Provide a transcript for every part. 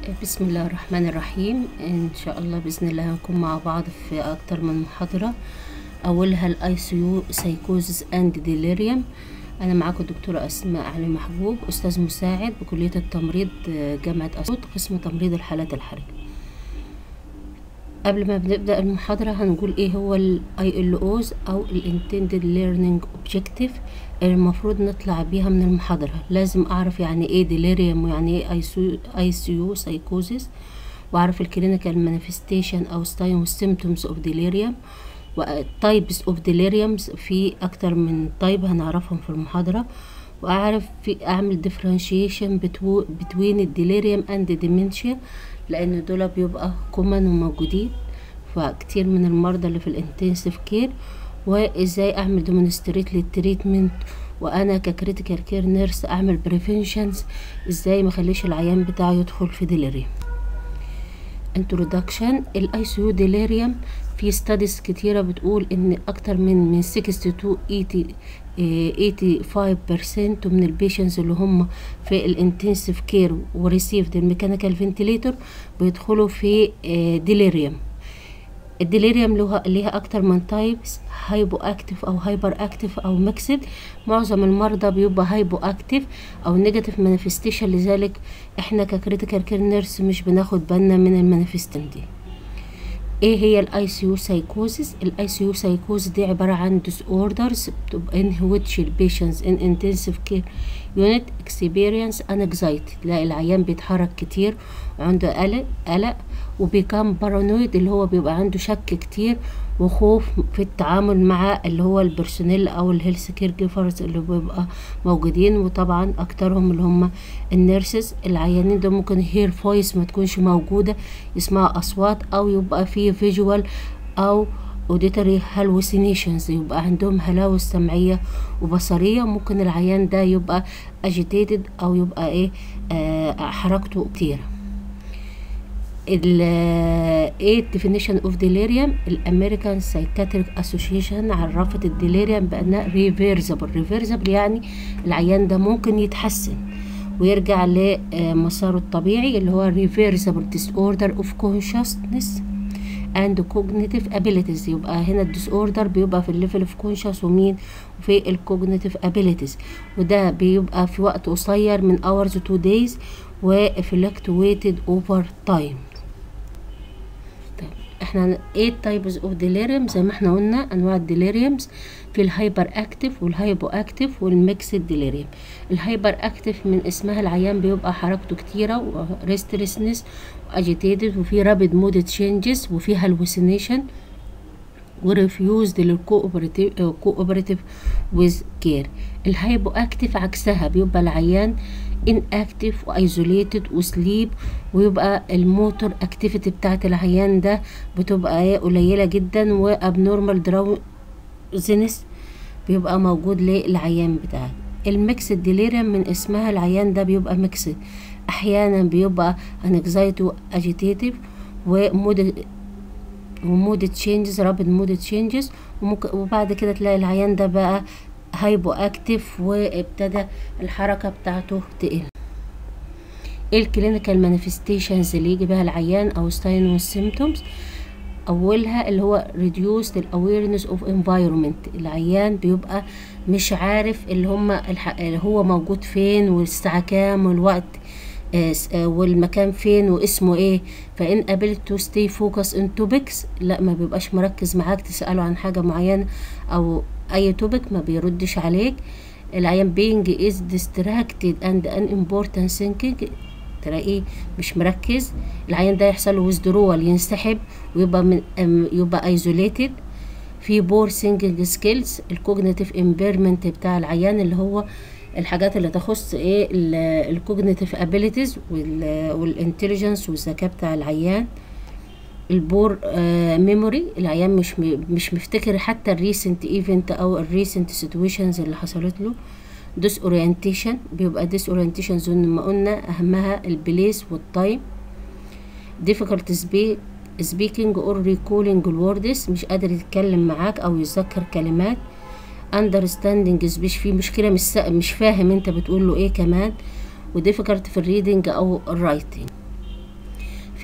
بسم الله الرحمن الرحيم ان شاء الله باذن الله هنكون مع بعض في اكتر من محاضره اولها الاي سي يو سايكوزس اند ديليريوم انا معاكم دكتوره اسماء علي محبوب استاذ مساعد بكليه التمريض جامعه اسيوط قسم تمريض الحالات الحرجه قبل ما بنبدا المحاضره هنقول ايه هو الاي ال اوز او الانتندد ليرنينج اوبجكتيف المفروض نطلع بيها من المحاضره لازم اعرف يعني ايه ديليريوم ويعني ايه اي سي يو سايكوزيس واعرف الكلينيكال مانيفستيشن او ستايم والسيمتومز اوف ديليريوم وتايبس اوف ديليريومز في اكتر من تايب هنعرفهم في المحاضره واعرف في اعمل ديفرنشيشن بتوين الديليريوم اند ديمنشيا لان دول بيبقى كومن وموجودين فكتير من المرضى اللي في الانتنسيف كير وازاي اعمل ديمونستريت للتريتمنت وانا ككريتيكال كير نيرس اعمل بريفنشنز ازاي ما اخليش العيان بتاعي يدخل في ديليريوم انترودكشن الاي سي يو ديليريوم في ستاديز كتيره بتقول ان اكتر من من 62 85% من البيشنز اللي هم في الانتنسيف كير وريسيفد الميكانيكال فنتيليتور بيدخلوا في ديليريوم الديليريوم له ليها اكتر من تايبس هايبو اكتف او هايبر اكتف او ميكسد معظم المرضى بيبقى هايبو اكتف او نيجاتيف مانيفستيشن لذلك احنا ككريتيكال كير نيرس مش بناخد بالنا من المانيفستين دي ايه هي الاي سي يو سايكوزيس الاي سي يو سايكوز دي عباره عن ديس اوردرز ان which البيشنتس ان انتنسيف كير يونت اكسبيرينس انكزايتي تلاقي العيان بيتحرك كتير وعنده قلق قلق وبيكام بارانويد اللي هو بيبقى عنده شك كتير وخوف في التعامل مع اللي هو البرسونيل او الهيلث كير جيفرز اللي بيبقى موجودين وطبعا اكترهم اللي هم النيرسز العيانين ده ممكن هير فويس ما تكونش موجوده يسمعوا اصوات او يبقى فيه فيجوال او اوديتري هالوسينيشنز يبقى عندهم هلاوس سمعيه وبصريه ممكن العيان ده يبقى اجيتيتد او يبقى ايه آه حركته كتيره ايه الديفينيشن اوف ديليريوم الامريكان سايكاتريك اسوشيشن عرفت الديليريوم بانها ريفيرسبل ريفيرسبل يعني العيان ده ممكن يتحسن ويرجع لمساره الطبيعي اللي هو ريفيرسبل ديس اوردر اوف كونشسنس اند كوجنيتيف ابيليتيز يبقى هنا الديس اوردر بيبقى في الليفل اوف كونشس ومين في الكوجنيتيف ابيليتيز وده بيبقى في وقت قصير من hours تو دايز وفلكتويتد اوفر تايم احنا ايه تايبز اوف ديليريوم زي ما احنا قلنا انواع الديليريومز في الهايبر اكتف والهايبو اكتف والميكسد ديليريوم الهايبر اكتف من اسمها العيان بيبقى حركته كتيره وريسترسنس واجيتيتد وفي رابيد مود تشينجز وفي هالوسينيشن وريفيوزد للكوبراتيف كوبراتيف ويز كير الهايبو اكتف عكسها بيبقى العيان ان اكتف وايزوليتد وسليب ويبقى الموتور اكتيفيتي بتاعت العيان ده بتبقى ايه قليله جدا وابنورمال دراوزنس بيبقى موجود للعيان بتاعك الميكس ديليريوم من اسمها العيان ده بيبقى ميكس احيانا بيبقى انكزايتي اجيتيتيف ومود ومود تشينجز رابد مود تشينجز وبعد كده تلاقي العيان ده بقى هايبو اكتف وابتدى الحركة بتاعته تقل ايه الكلينيكال مانيفستيشنز اللي يجي بها العيان او ستاين والسيمتومز اولها اللي هو reduced الاويرنس اوف environment العيان بيبقى مش عارف اللي هم اللي هو موجود فين والساعة كام والوقت والمكان فين واسمه ايه فان قابلت تو ستي فوكس ان توبكس لا ما بيبقاش مركز معاك تساله عن حاجه معينه او اي توبك ما بيردش عليك العيان بينج از distracted and unimportant thinking تلاقيه مش مركز العيان ده يحصل له withdrawal ينسحب ويبقى من يبقى isolated في بور سينجنج سكيلز الكوجنيتيف امبيرمنت بتاع العيان اللي هو الحاجات اللي تخص ايه الكوجنيتيف ابيليتيز والانتليجنس والذكاء بتاع العيان البور آه ميموري العيان مش مش مفتكر حتى الريسنت ايفنت او الريسنت سيتويشنز اللي حصلت له ديس اورينتيشن بيبقى ديس اورينتيشن زي ما قلنا اهمها البليس والتايم difficult speak speaking or recalling الوردز مش قادر يتكلم معاك او يتذكر كلمات understanding مش في مشكله مش مش فاهم انت بتقول له ايه كمان وديفيكالت في الريدنج او الرايتنج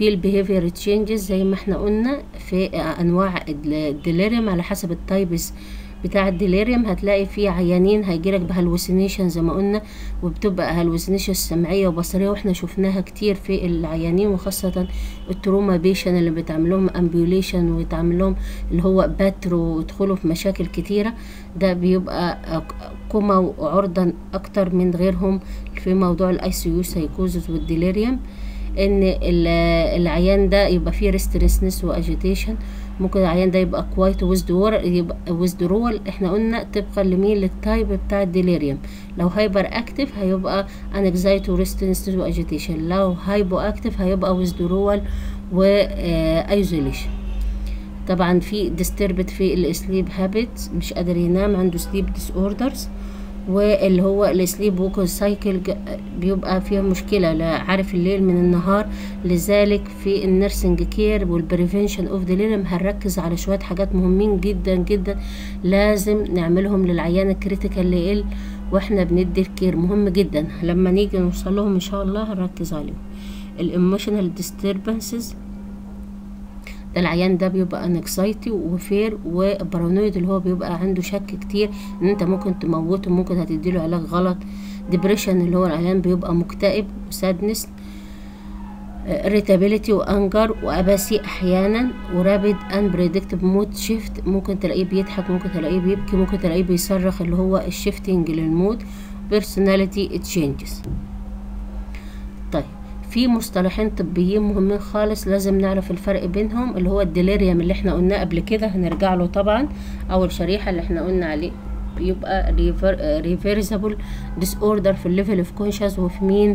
في البيهيفير تشينجز زي ما احنا قلنا في انواع الديليريوم على حسب التايبس بتاع الديليريوم هتلاقي فيه عيانين هيجيلك بهلوسينيشن زي ما قلنا وبتبقى هلوسينيشن سمعيه وبصريه واحنا شفناها كتير في العيانين وخاصه التروما بيشن اللي بتعمل لهم امبيوليشن ويتعمل لهم اللي هو باترو ويدخلوا في مشاكل كتيره ده بيبقى كوما وعرضا اكتر من غيرهم في موضوع الاي سي يو سايكوزس والديليريوم ان العيان ده يبقى فيه ريستريسنس واجيتيشن ممكن العيان ده يبقى كوايت ويزدور يبقى ويزدرول احنا قلنا طبقا لمين للتايب بتاع الديليريوم لو هايبر اكتف هيبقى انكزايتي وريستريسنس واجيتيشن لو هايبو اكتف هيبقى ويزدرول وايزوليشن طبعا في ديستربت في السليب هابت مش قادر ينام عنده سليب ديس اوردرز واللي هو السليب ووكر سايكل بيبقى فيها مشكله لا عارف الليل من النهار لذلك في النيرسينج كير والبريفنشن اوف ديليريم هنركز على شويه حاجات مهمين جدا جدا لازم نعملهم للعيان الكريتيكال اللي يقل واحنا بندي الكير مهم جدا لما نيجي نوصل لهم ان شاء الله هنركز عليهم الايموشنال ديستربنسز ده العيان ده بيبقى انكسايتي وفير وبارانويد اللي هو بيبقى عنده شك كتير ان انت ممكن تموته ممكن هتديله علاج غلط ديبريشن اللي هو العيان بيبقى مكتئب وسادنس irritability وانجر واباسي احيانا ورابد ان بريدكتيف مود شيفت ممكن تلاقيه بيضحك ممكن تلاقيه بيبكي ممكن تلاقيه بيصرخ اللي هو الشيفتنج للمود personality changes طيب في مصطلحين طبيين مهمين خالص لازم نعرف الفرق بينهم اللي هو الديليريوم اللي احنا قلناه قبل كده هنرجع له طبعا اول شريحه اللي احنا قلنا عليه بيبقى ريفيرسبل ديس اوردر في الليفل اوف كونشس وفي مين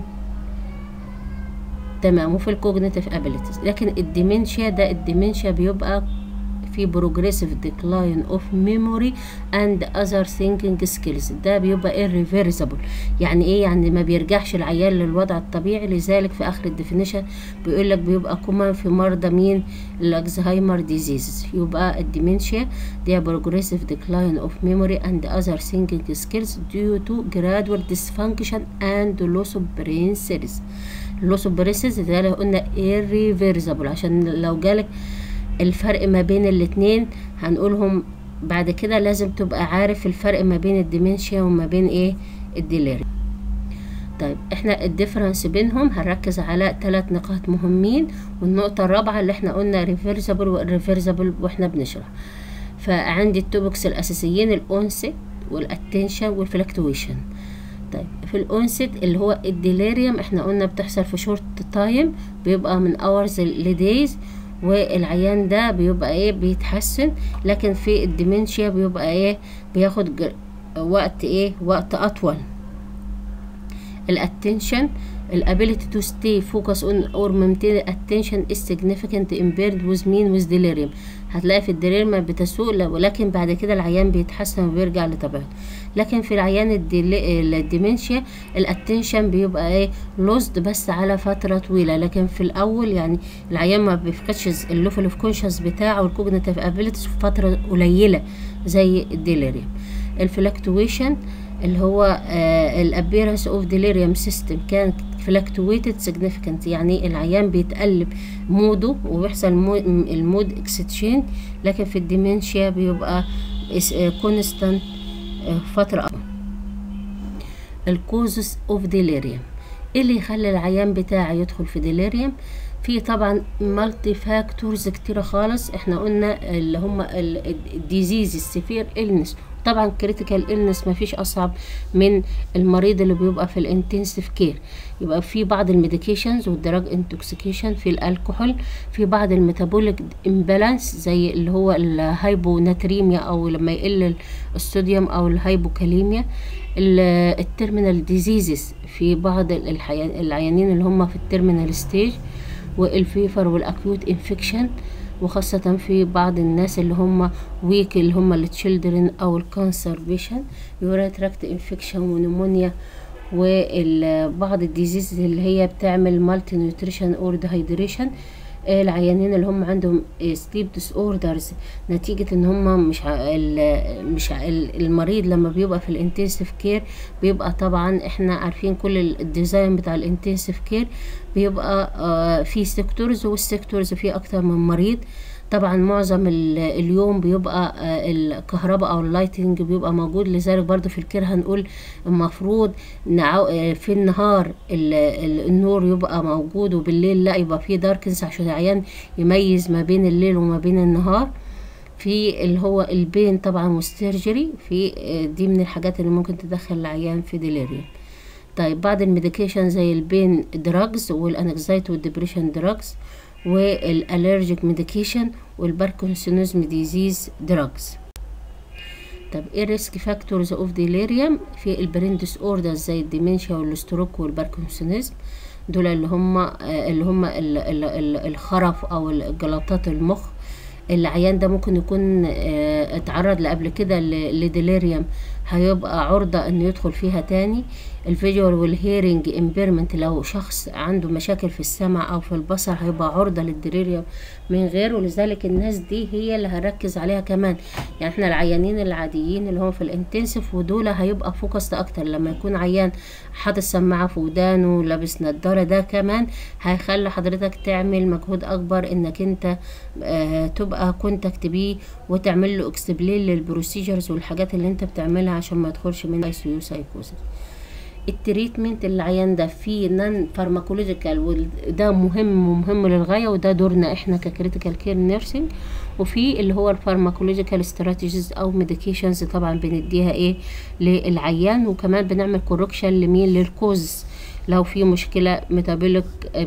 تمام وفي الكوجنيتيف ابيليتيز لكن الديمنشيا ده الديمنشيا بيبقى في بروجريسيف ديكلاين اوف ميموري اند اذر ثينكينج سكيلز ده بيبقى irreversible يعني ايه يعني ما بيرجعش العيان للوضع الطبيعي لذلك في اخر الديفينيشن بيقول لك بيبقى كومان في مرضى مين الالزهايمر ديزيز يبقى الديمنشيا دي بروجريسيف ديكلاين اوف ميموري اند اذر ثينكينج سكيلز due to gradual dysfunction and loss of brain cells loss of brain cells ده اللي قلنا irreversible عشان لو جالك الفرق ما بين الاتنين هنقولهم بعد كده لازم تبقى عارف الفرق ما بين الديمنشيا وما بين ايه الديليري طيب احنا الديفرنس بينهم هنركز على ثلاث نقاط مهمين والنقطة الرابعة اللي احنا قلنا ريفيرسبل والريفيرسبل واحنا بنشرح فعندي التوبكس الاساسيين الاونست والاتنشن والفلكتويشن طيب في الاونست اللي هو الديليريوم احنا قلنا بتحصل في شورت تايم بيبقى من اورز لدايز والعيان ده بيبقى ايه بيتحسن لكن في الديمنشيا بيبقى ايه بياخد وقت ايه وقت اطول الاتنشن الability to stay focus on or maintain attention is significant impaired with mean with delirium هتلاقي في الديليريوم بتسوء ولكن بعد كده العيان بيتحسن وبيرجع لطبيعته لكن في العيان الديمنشيا الاتنشن بيبقى ايه لوزد بس على فترة طويلة لكن في الاول يعني العيان ما بيفقدش الليفل اوف كونشس بتاعه والكوجنيتيف ابيليتيز في فترة قليلة زي الديليريوم الفلكتويشن اللي هو الابيرنس اوف ديليريوم سيستم كان فلكتويتد سيجنيفيكانت يعني العيان بيتقلب موده وبيحصل المود اكستشينج لكن في الديمنشيا بيبقى كونستانت فترة أطول الكوزس اوف ديليريوم ايه اللي يخلي العيان بتاعي يدخل في ديليريوم في طبعا مالتي فاكتورز كتيرة خالص احنا قلنا اللي هم الديزيز السفير النس طبعا كريتيكال النس مفيش اصعب من المريض اللي بيبقى في الانتنسيف كير يبقى في بعض الميديكيشنز والدراج انتوكسيكيشن في الكحول في بعض الميتابوليك امبالانس زي اللي هو الهايبوناتريميا او لما يقل الصوديوم او الهايبوكاليميا التيرمينال ديزيزز في بعض العيانين اللي هم في التيرمينال ستيج والفيفر والاكيوت انفكشن وخاصة في بعض الناس اللي هم ويك اللي هم التشيلدرن او الكانسر بيشن يوريا تراكت انفكشن ونمونيا وبعض الديزيز اللي هي بتعمل مالتي نيوتريشن اور ديهايدريشن العيانين اللي هم عندهم سليب ديس اوردرز نتيجة ان هم مش ع... ال... مش ع... المريض لما بيبقى في الانتنسيف كير بيبقى طبعا احنا عارفين كل الديزاين بتاع الانتنسيف كير بيبقى آه في سيكتورز والسيكتورز فيه اكتر من مريض طبعا معظم اليوم بيبقى الكهرباء او اللايتنج بيبقى موجود لذلك برضو في الكير هنقول المفروض في النهار النور يبقى موجود وبالليل لا يبقى فيه داركنس عشان العيان يميز ما بين الليل وما بين النهار في اللي هو البين طبعا والسيرجري في دي من الحاجات اللي ممكن تدخل العيان في ديليريوم طيب بعض الميديكيشن زي البين دراجز والانكزايتي والدبريشن دراجز والالرجيك ميديكيشن والباركنسونيزم ديزيز دراجز طب ايه الريسك فاكتورز اوف ديليريوم في البرين ديس اوردرز زي الديمنشيا والستروك والباركنسونيزم دول اللي هم اللي هم الخرف او جلطات المخ العيان ده ممكن يكون اتعرض لقبل كده لديليريوم هيبقى عرضة انه يدخل فيها تاني الفيجوال والهيرنج امبيرمنت لو شخص عنده مشاكل في السمع او في البصر هيبقى عرضة للديليريوم من غيره ولذلك الناس دي هي اللي هنركز عليها كمان يعني احنا العيانين العاديين اللي هم في الانتنسيف ودول هيبقى فوكست اكتر لما يكون عيان حاطط سماعة في ودانه لابس نضارة ده كمان هيخلي حضرتك تعمل مجهود اكبر انك انت آه تبقى كونتاكت بيه وتعمل له اكسبلين للبروسيجرز والحاجات اللي انت بتعملها عشان ما يدخلش من اي سيو سايكوزس التريتمنت العيان ده فيه نان فارماكولوجيكال وده مهم ومهم للغايه وده دورنا احنا ككريتيكال كير نيرسينج وفي اللي هو الفارماكولوجيكال استراتيجيز او ميديكيشنز طبعا بنديها ايه للعيان وكمان بنعمل كوركشن لمين للكوز لو في مشكله ميتابوليك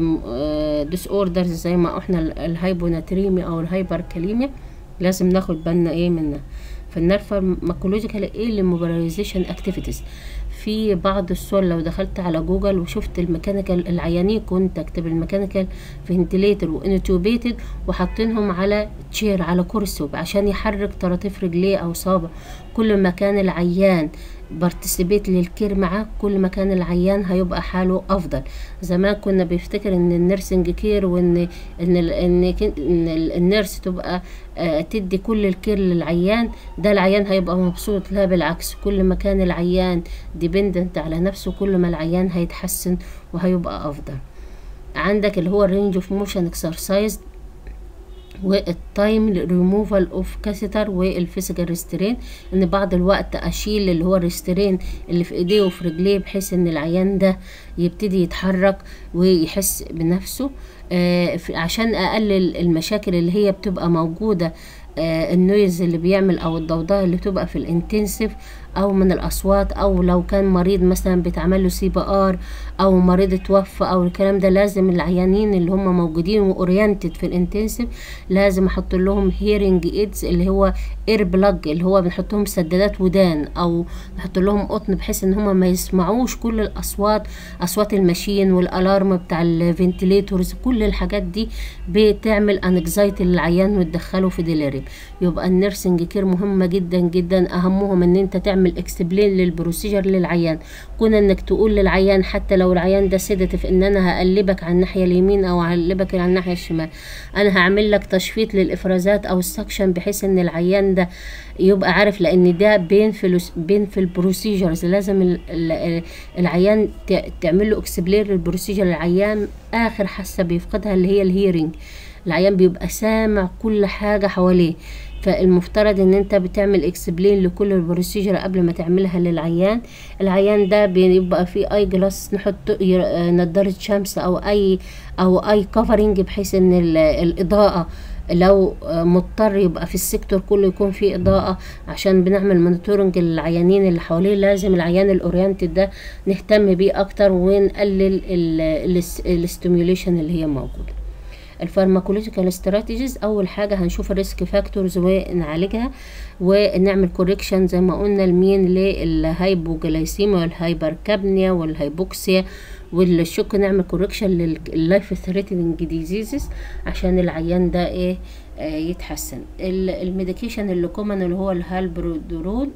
ديس اوردرز زي ما احنا الهايبوناتريمي او الهايبركاليميا لازم ناخد بالنا ايه منها فالنار فارماكولوجيكال ايه للموبيلايزيشن اكتيفيتيز في بعض الصور لو دخلت على جوجل وشفت الميكانيكال العيانين كنت اكتب الميكانيكال فنتليتر وانتوبيتد وحاطينهم على تشير على كرسي عشان يحرك طراطيف رجليه او صابع كل ما كان العيان بارتيسيبيت للكير معاه كل ما كان العيان هيبقى حاله افضل زمان كنا بيفتكر ان النيرسنج كير وان ان ال ان, إن النيرس تبقى آه تدي كل الكير للعيان ده العيان هيبقى مبسوط لا بالعكس كل ما كان العيان ديبندنت على نفسه كل ما العيان هيتحسن وهيبقى افضل عندك اللي هو الرينج اوف موشن اكسرسايز والتايم ريموفال اوف كاثيتر والفيزيكال ريسترين ان بعض الوقت اشيل اللي هو الريسترين اللي في ايديه وفي رجليه بحيث ان العيان ده يبتدي يتحرك ويحس بنفسه آه عشان اقلل المشاكل اللي هي بتبقى موجوده آه النويز اللي بيعمل او الضوضاء اللي بتبقى في الانتنسيف او من الاصوات او لو كان مريض مثلا بيتعمل له سي بي ار او مريض اتوفى او الكلام ده لازم العيانين اللي هم موجودين واورينتد في الانتنسيف لازم احط لهم هيرنج ايدز اللي هو اير بلاج اللي هو بنحط لهم سدادات ودان او نحط لهم قطن بحيث ان هم ما يسمعوش كل الاصوات اصوات الماشين والالارم بتاع الفنتليتورز كل الحاجات دي بتعمل انكزايتي للعيان وتدخله في ديليريم يبقى النيرسنج كير مهمه جدا جدا اهمهم ان انت تعمل تعمل اكسبلين للبروسيجر للعيان كون انك تقول للعيان حتى لو العيان ده سيدتيف ان انا هقلبك على الناحيه اليمين او هقلبك على الناحيه الشمال انا هعمل لك تشفيط للافرازات او السكشن بحيث ان العيان ده يبقى عارف لان ده بين في بين في البروسيجرز لازم ال ال العيان تعمل له اكسبلين للبروسيجر العيان اخر حاسه بيفقدها اللي هي الهيرنج العيان بيبقى سامع كل حاجه حواليه فالمفترض ان انت بتعمل اكسبلين لكل البروسيجر قبل ما تعملها للعيان العيان ده بيبقى فيه اي جلاس نحط نضاره شمس او اي او اي كفرنج بحيث ان الاضاءه لو مضطر يبقى في السيكتور كله يكون فيه اضاءة عشان بنعمل مونيتورنج للعيانين اللي حواليه لازم العيان الاورينتد ده نهتم بيه اكتر ونقلل الاستيميوليشن اللي هي موجوده الفارماكولوجيكال استراتيجيز اول حاجه هنشوف الريسك فاكتورز ونعالجها ونعمل كوريكشن زي ما قلنا لمين للهايبوجلايسيميا والهايبركابنيا والهايبوكسيا والشك نعمل كوريكشن لللايف ثريتنينج ديزيزز عشان العيان ده ايه آه يتحسن الميديكيشن اللي كومن اللي هو الهالبرودرول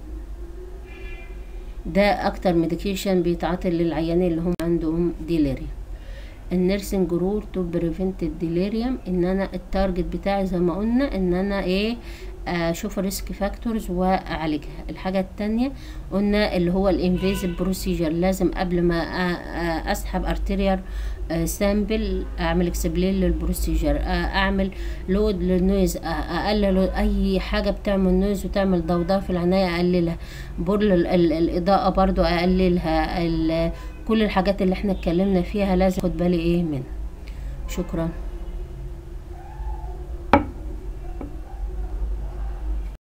ده اكتر ميديكيشن بيتعاطى للعيانين اللي هم عندهم ديليريا النيرسينج رول تو بريفنت الديليريوم ان انا التارجت بتاعي زي ما قلنا ان انا ايه اشوف الريسك فاكتورز واعالجها الحاجه التانية قلنا اللي هو الانفيزيف بروسيجر لازم قبل ما اسحب ارتيريال سامبل اعمل اكسبلين للبروسيجر اعمل لود للنويز اقلل اي حاجه بتعمل نويز وتعمل ضوضاء في العنايه اقللها بول الاضاءه برضو اقللها كل الحاجات اللي احنا اتكلمنا فيها لازم اخد بالي ايه منها شكرا